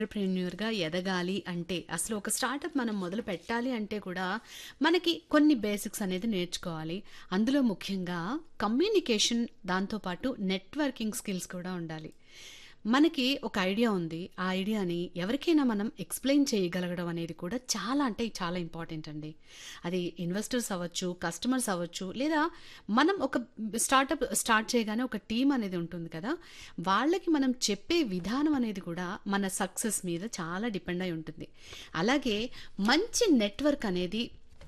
ఎంటర్‌ప్రెన్యూర్‌గా ఎదగాలి అంటే, అసలు ఒక స్టార్టప్ మనం మొదలు పెట్టాలి అంటే కూడా, మనకి కొన్ని బేసిక్స్ అనేది నేర్చుకోవాలి. అందులో ముఖ్యంగా కమ్యూనికేషన్, దాంతో పాటు నెట్వర్కింగ్ స్కిల్స్ కూడా ఉండాలి. మనకి ఒక ఐడియా ఉంది. ఆ ఐడియాని ఎవరికైనా మనం ఎక్స్‌ప్లెయిన్ చేయగలగడం అనేది కూడా చాలా అంటే చాలా ఇంపార్టెంట్ అండి. అది ఇన్వెస్టర్స్ అవ్వచ్చు, కస్టమర్స్ అవ్వచ్చు, లేదా మనం ఒక స్టార్టప్ స్టార్ట్ చేయగానే ఒక టీమ్ అనేది ఉంటుంది కదా! వాళ్ళకి మనం చెప్పే విధానం అనేది కూడా మన సక్సెస్ మీద చాలా డిపెండ్ అయి ఉంటుంది. అలాగే మంచి నెట్వర్క్ అనేది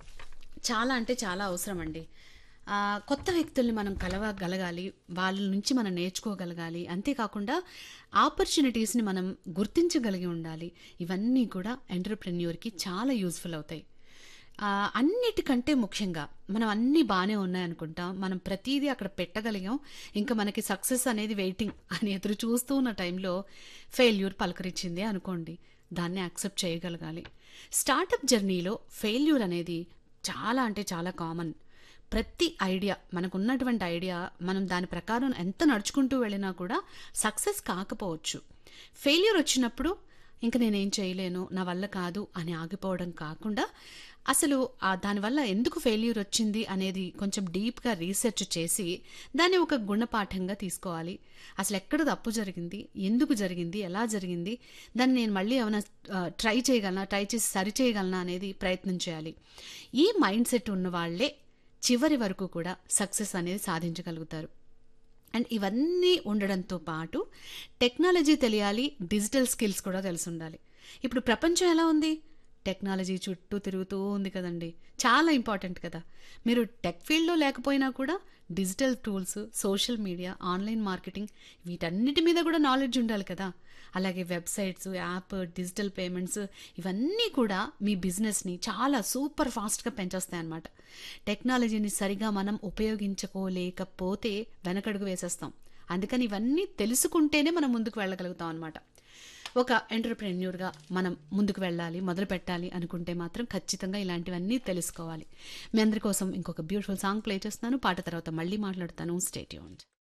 చాలా అంటే చాలా అవసరం అండి. ఆహ్, కొత్త వ్యక్తుల్ని మనం కలవగలగాలి. వాళ్ళ నుంచి మనం నేర్చుకోగలగాలి. అంతేకాకుండా ఆపర్చునిటీస్‌ని మనం గుర్తించగలిగి ఉండాలి. ఇవన్నీ కూడా ఎంటర్‌ప్రెన్యూర్‌కి చాలా యూజ్‌ఫుల్ అవుతాయి. ఆహ్, అన్నిటికంటే ముఖ్యంగా మనం అన్నీ బానే ఉన్నాయనుకుంటాం. మనం ప్రతీదీ అక్కడ పెట్టగలిగాం. ఇంకా మనకి సక్సెస్ అనేది వెయిటింగ్ అని ఎదురు చూస్తూ ఉన్న టైంలో ఫెయిల్యూర్ పలకరించింది అనుకోండి. దాన్ని యాక్సెప్ట్ చేయగలగాలి. స్టార్టప్ జర్నీలో ఫెయిల్యూర్ అనేది చాలా అంటే చాలా కామన్. ప్రతి ఐడియా మనకున్నటువంటి ఐడియా మనం దాని ప్రకారం ఎంత నడుచుకుంటూ వెళ్ళినా కూడా సక్సెస్ కాకపోవచ్చు. ఫెయిల్యూర్ వచ్చినప్పుడు ఇంక నేనేం చేయలేను, నా వల్ల కాదు అని ఆగిపోవడం కాకుండా, అసలు ఆహ్, దానివల్ల ఎందుకు ఫెయిల్యూర్ వచ్చింది అనేది కొంచెం డీప్‌గా రీసెర్చ్ చేసి, దాన్ని ఒక గుణపాఠంగా తీసుకోవాలి. అసలెక్కడ తప్పు జరిగింది? ఎందుకు జరిగింది? ఎలా జరిగింది? దాన్ని నేను మళ్ళీ ఏమైనా ఆహ్, ట్రై చేయగలనా? ట్రై చేసి సరిచేయగలనా? అనేది ప్రయత్నం చేయాలి. ఈ మైండ్ సెట్ ఉన్నవాళ్ళే చివరి వరకు కూడా సక్సెస్ అనేది సాధించగలుగుతారు. అండ్ ఇవన్నీ ఉండడంతో పాటు టెక్నాలజీ తెలియాలి. డిజిటల్ స్కిల్స్ కూడా తెలిసుండాలి. ఇప్పుడు ప్రపంచం ఎలా ఉంది? టెక్నాలజీ చుట్టూ తిరుగుతూ ఉంది కదండీ! చాలా ఇంపార్టెంట్ కదా! మీరు టెక్ ఫీల్డ్‌లో లేకపోయినా కూడా digital tools, social media, online marketing వీటన్నిటి మీద కూడా నాలెడ్జ్ ఉండాలి కదా! అలాగే వెబ్‌సైట్స్, యాప్, డిజిటల్ పేమెంట్స్ ఇవన్నీ కూడా మీ బిజినెస్‌ని చాలా సూపర్ ఫాస్ట్‌గా పెంచేస్తాయన్నమాట. టెక్నాలజీని సరిగా మనం ఉపయోగించుకోలేకపోతే వెనకడుగు వేసేస్తాం. అందుకని ఇవన్నీ తెలుసుకుంటేనే మనం ముందుకు వెళ్ళగలుగుతాం అన్నమాట. ఒక ఎంటర్‌ప్రెన్యూర్‌గా మనం ముందుకు వెళ్ళాలి, మొదలుపెట్టాలి అనుకుంటే మాత్రం ఖచ్చితంగా ఇలాంటివన్నీ తెలుసుకోవాలి. మీ అందరి కోసం ఇంకొక బ్యూటిఫుల్ సాంగ్ ప్లే చేస్తున్నాను. పాట తర్వాత మళ్ళీ మాట్లాడతాను. Stay tuned.